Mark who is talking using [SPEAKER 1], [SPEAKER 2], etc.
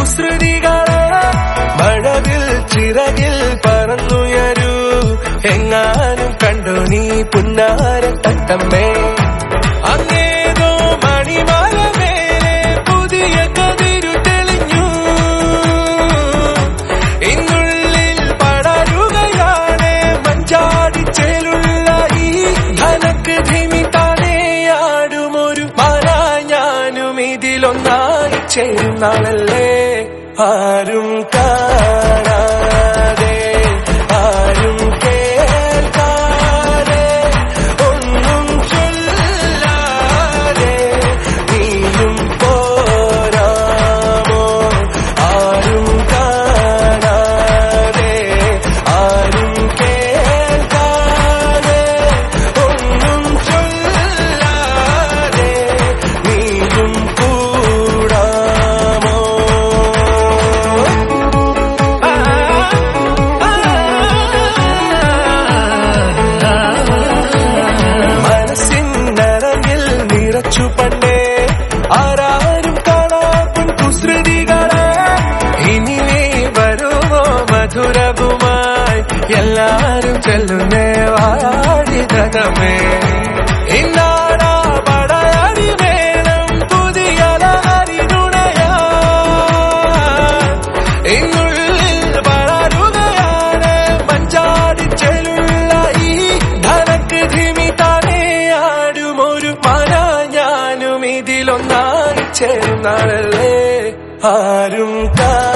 [SPEAKER 1] കുസൃതികളെ മഴവിൽ ചിറകിൽ പറന്നുയരൂ എങ്ങാനും കണ്ടു നീ പുന്നാര തട്ടമ്മേ അങ്ങേതോ മണിമല മേലെ പുതിയ കതിരു തെളിഞ്ഞു ഇന്നുള്ളിൽ പടരുകയാണ് മഞ്ചാടിച്ചേലുള്ള ഈ ധനക്ക് ധിമി താനെയാടുമൊരു മന ഞാനും ഇതിലൊന്നായി ചേരും നാളല്ലേ ആരും കാണാതെ ആരും കേൾക്കാതെ ഒന്നും ചൊല്ലാതെ നീയും പോരാമോ ആരും കാണാതെ ആരും കേൾക്കാതെ ഒന്നും ചൊല്ലാതെ നീയും കൂടാമോ മനസ്സിനറയിൽ നിറച്ചു പണ്ടേ ആരാരും കാണാപ്പൻ കുസൃതികളെ ഇനി നീ വരുമോ മധുരവുമായി എല്ലാരും ചെല്ലുന്നേ വാടിതമേ ഇന്നാടാ പടയടി വേണം പുതിയ ലഹരി നുണയാ ഇന്നുള്ളിൽ വളരുകയാണ് മഞ്ചാടിച്ചെലുള്ള ഈ ധനക്ക് ധിമി താനെയാടുമൊരു മന ഞാനും ഇതിലൊന്നായി ചേർന്നാളല്ലേ ആരും കാ